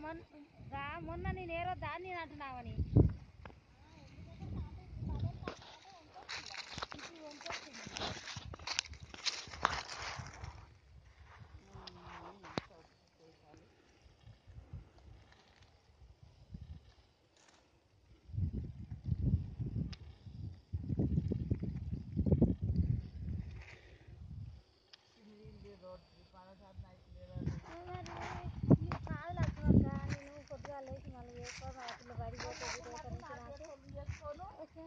మొన్న గా మొన్న నేను ఏరో దాన్ని నేను అంటున్నావని ఇప్పుడు వంకొస్తుంది. మరి నీకు కాదు లక్ష్మక్క నేను పొద్దుగా లేచి మళ్ళీ చేసుకోను అసలు బడికి పోతుంది రేపటి నుంచి నాకు ఓకే.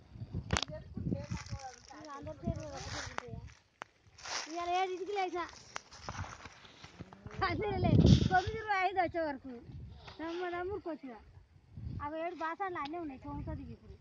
ఇక అందరి పేరు ఒక తిరుగుతాయా ఇవాళ ఏడింటికి లేచా అదే లేదు తొమ్మిది ఇరవై ఐదు వచ్చే వరకు నమ్మ నమ్మురికి వచ్చిన అవి ఏడు బాసాలు అన్నీ ఉన్నాయి తొమ్మిది ఇప్పుడు